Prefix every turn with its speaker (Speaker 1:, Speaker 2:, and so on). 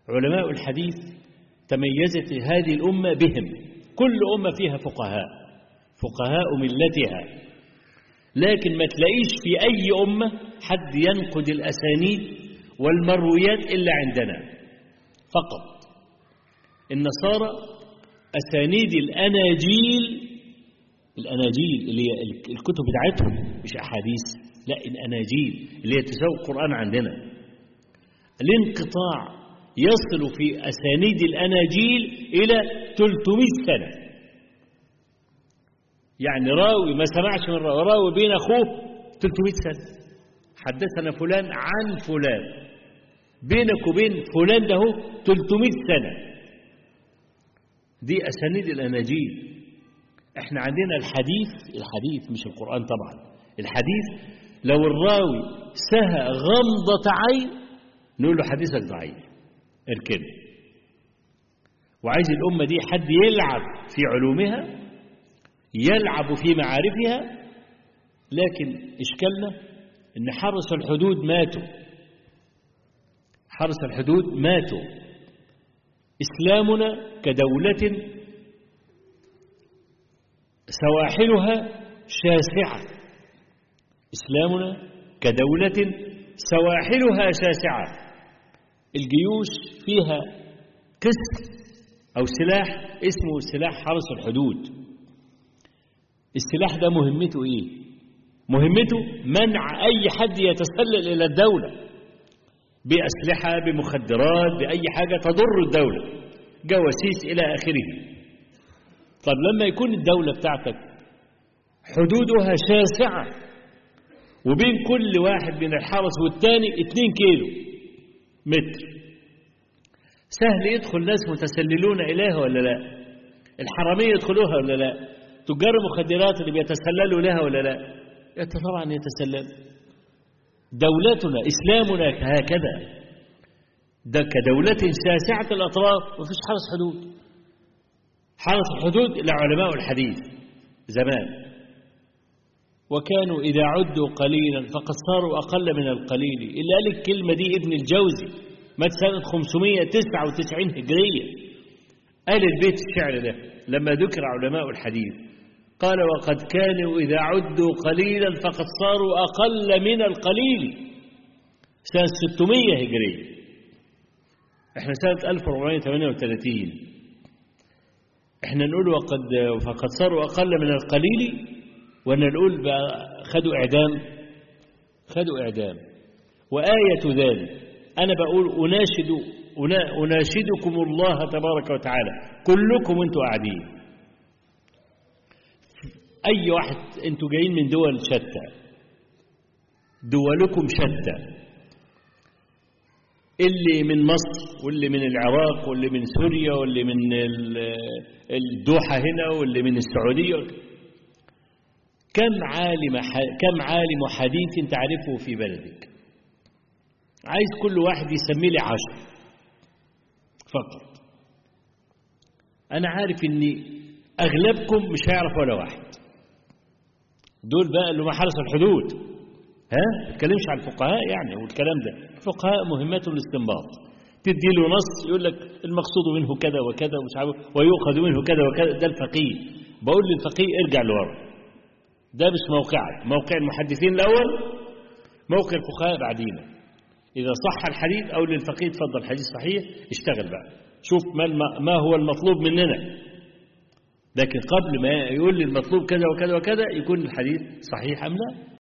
Speaker 1: علماء الحديث تميزت هذه الأمة بهم كل أمة فيها فقهاء فقهاء ملتها لكن ما تلاقيش في أي أمة حد ينقد الأسانيد والمرويات إلا عندنا فقط النصارى أسانيد الأناجيل الأناجيل اللي هي الكتب بتاعتهم مش أحاديث لا الأناجيل اللي هي تساوي القرآن عندنا الانقطاع يصل في أسانيد الأناجيل إلى 300 سنة يعني راوي ما سمعش من راوي راوي بين أخوه 300 سنة حدثنا فلان عن فلان بينك وبين فلان ده 300 سنة دي أسانيد الأناجيل احنا عندنا الحديث الحديث مش القرآن طبعا الحديث لو الراوي سهى غمضة عين نقول له حديثك ضعيف اركنه وعايز الأمة دي حد يلعب في علومها يلعب في معارفها لكن إشكالنا إن حرس الحدود ماتوا حرس الحدود ماتوا إسلامنا كدولة سواحلها شاسعة إسلامنا كدولة سواحلها شاسعة الجيوش فيها قسم أو سلاح اسمه سلاح حرس الحدود السلاح ده مهمته إيه؟ مهمته منع أي حد يتسلل إلى الدولة بأسلحة بمخدرات بأي حاجة تضر الدولة جواسيس إلى آخره طب لما يكون الدولة بتاعتك حدودها شاسعة وبين كل واحد من الحرس والتاني 2 كيلو متر سهل يدخل ناس متسللون إليها ولا لا الحرامية يدخلوها ولا لا تجار المخدرات اللي بيتسللوا لها ولا لا طبعا يتسلل دولتنا إسلامنا هكذا ده كدولة شاسعة الأطراف وفيش حرس حدود حرس الحدود لعلماء الحديث زمان وكانوا إذا عدوا قليلا فقد صاروا أقل من القليل إلا قال الكلمة دي ابن الجوزي مات سنة 599 هجرية قال البيت الشعر ده لما ذكر علماء الحديث قال وقد كانوا إذا عدوا قليلا فقد صاروا أقل من القليل سنة 600 هجرية احنا سنة 1438 احنا نقول وقد فقد صاروا أقل من القليل وأنا نقول بقى خدوا إعدام خدوا إعدام وآية ذلك أنا بقول أناشد أناشدكم الله تبارك وتعالى كلكم أنتوا قاعدين أي واحد أنتوا جايين من دول شتى دولكم شتى اللي من مصر واللي من العراق واللي من سوريا واللي من الدوحة هنا واللي من السعودية كم عالم كم عالم حديث تعرفه في بلدك عايز كل واحد يسمي لي عشر فقط أنا عارف إن أغلبكم مش هيعرف ولا واحد دول بقى اللي هم حرس الحدود ها ما تتكلمش عن الفقهاء يعني والكلام ده الفقهاء مهمتهم الاستنباط تدي له نص يقول لك المقصود منه كذا وكذا ومش عارف ويؤخذ منه كذا وكذا ده الفقيه بقول للفقيه ارجع لورا ده مش موقعك موقع المحدثين الأول موقع الفقهاء بعدينا إذا صح الحديث أو للفقيه تفضل الحديث صحيح اشتغل بقى شوف ما, ما هو المطلوب مننا لكن قبل ما يقول لي المطلوب كذا وكذا وكذا يكون الحديث صحيح أم لا